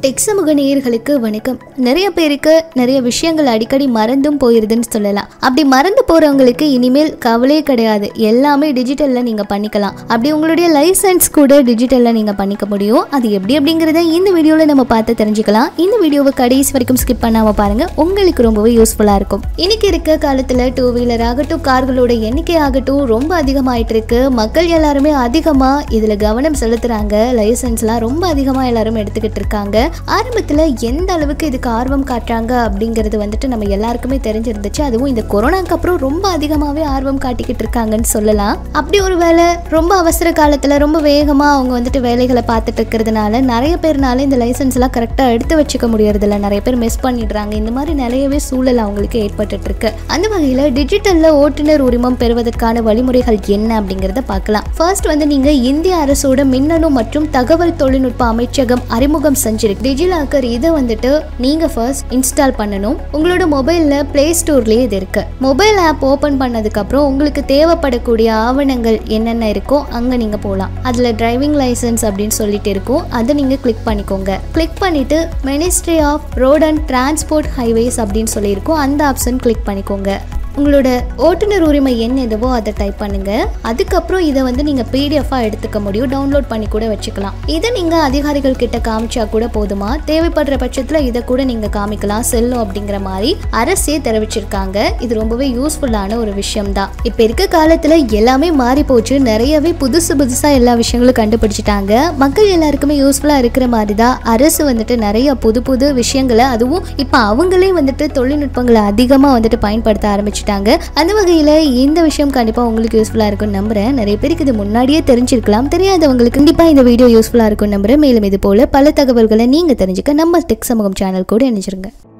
tech சமூக நேயர்களுக்கு வணக்கம் நிறைய பேருக்கு நிறைய விஷயங்கள் அடிக்கடி மறந்தும் போயிருதுன்னு சொல்லலாம் அப்படி மறந்து போறவங்களுக்கு இனிமேல் கவலையே கிடையாது எல்லாமே டிஜிட்டல்ல நீங்க பண்ணிக்கலாம் அப்படி உங்களுடைய லைசன்ஸ் கூட டிஜிட்டல்ல நீங்க பண்ணிக்க முடியும் அது எப்படி அப்படிங்கறத இந்த வீடியோல நம்ம பார்த்து தெரிஞ்சுக்கலாம் இந்த வீடியோவை கடைசி வரைக்கும் ஸ்கிப் பண்ணாம பாருங்க உங்களுக்கு ரொம்பவே யூஸ்ஃபுல்லா இருக்கும் இன்னைக்கு இருக்க காலத்துல டூ வீலர் ஆகட்டும் கார்களோட எண்ணிக்கை ஆகட்டும் ரொம்ப அதிகமாயிட்டு இருக்கு மக்கள் எல்லாருமே அதிகமா இதுல கவனம் செலுத்துறாங்க லைசன்ஸ்லாம் ரொம்ப அதிகமா எல்லாரும் எடுத்துக்கிட்டு இருக்காங்க ஆரம்பத்துல எந்த அளவுக்கு இதுக்கு ஆர்வம் காட்டுறாங்க அப்படிங்கிறது வந்துட்டு நம்ம எல்லாருக்குமே தெரிஞ்சிருந்துச்சு அதுவும் இந்த கொரோனாக்கு அப்புறம் ரொம்ப அதிகமாவே ஆர்வம் காட்டிக்கிட்டு இருக்காங்கன்னு சொல்லலாம் அப்படி ஒரு வேலை ரொம்ப அவசர காலத்துல ரொம்ப வேகமா அவங்க வந்துட்டு வேலைகளை பார்த்துட்டு இருக்கிறதுனால நிறைய பேர்னால இந்த லைசன்ஸ் எல்லாம் கரெக்டா எடுத்து வச்சுக்க முடியறதில்ல நிறைய பேர் மிஸ் பண்ணிடுறாங்க இந்த மாதிரி நிறையவே சூழல் அவங்களுக்கு ஏற்பட்டுட்டு இருக்கு அந்த வகையில டிஜிட்டல்ல ஓட்டுநர் உரிமம் பெறுவதற்கான வழிமுறைகள் என்ன அப்படிங்கறத பார்க்கலாம் ஃபர்ஸ்ட் வந்து நீங்க இந்திய அரசோட மின்னணு மற்றும் தகவல் தொழில்நுட்ப அமைச்சகம் அறிமுகம் செஞ்சிருக்கு டிஜிலாக்கர் இதை வந்துட்டு நீங்க ஃபர்ஸ்ட் இன்ஸ்டால் பண்ணணும் உங்களோட மொபைல்ல பிளே ஸ்டோர்லயே இது இருக்கு மொபைல் ஆப் ஓபன் பண்ணதுக்கு அப்புறம் உங்களுக்கு தேவைப்படக்கூடிய ஆவணங்கள் என்னென்ன இருக்கோ அங்க நீங்க போகலாம் அதுல டிரைவிங் லைசன்ஸ் அப்படின்னு சொல்லிட்டு இருக்கும் அதை நீங்க கிளிக் பண்ணிக்கோங்க கிளிக் பண்ணிட்டு ministry of road and transport highways அப்படின்னு சொல்லியிருக்கோம் அந்த ஆப்ஷன் கிளிக் பண்ணிக்கோங்க உங்களோட ஓட்டுநர் உரிமை எண் எதுவோ அதை டைப் பண்ணுங்க அதுக்கப்புறம் இதை வந்து நீங்கள் பிடிஎஃபாக எடுத்துக்க முடியும் டவுன்லோட் பண்ணி கூட வச்சுக்கலாம் இதை நீங்கள் அதிகாரிகள் கிட்ட காமிச்சா கூட போதுமா தேவைப்படுற பட்சத்தில் இதை கூட நீங்கள் காமிக்கலாம் செல்லும் அப்படிங்கிற மாதிரி அரசே தெரிவிச்சிருக்காங்க இது ரொம்பவே யூஸ்ஃபுல்லான ஒரு விஷயம் தான் இப்போ இருக்க காலத்தில் எல்லாமே மாறி போச்சு நிறையவே புதுசு புதுசாக எல்லா விஷயங்களும் கண்டுபிடிச்சிட்டாங்க மக்கள் எல்லாருக்குமே யூஸ்ஃபுல்லாக இருக்கிற மாதிரி தான் அரசு வந்துட்டு நிறைய புது புது விஷயங்களை அதுவும் இப்போ அவங்களே வந்துட்டு தொழில்நுட்பங்களை அதிகமாக வந்துட்டு பயன்படுத்த ஆரம்பிச்சிட்டாங்க அந்த வகையில் இந்த விஷயம் கண்டிப்பாக உங்களுக்கு யூஸ்ஃபுல்லாக இருக்கும்னு நம்புறேன் நிறைய பேருக்கு இது முன்னாடியே தெரிஞ்சிருக்கலாம் தெரியாதவங்களுக்கு கண்டிப்பாக இந்த வீடியோ யூஸ்ஃபுல்லாக இருக்கும் நம்புறேன் மேலும் இது போல பல தகவல்களை நீங்கள் தெரிஞ்சுக்க நம்ம டெக் சமூகம் சேனல் கூட இணைச்சிருங்க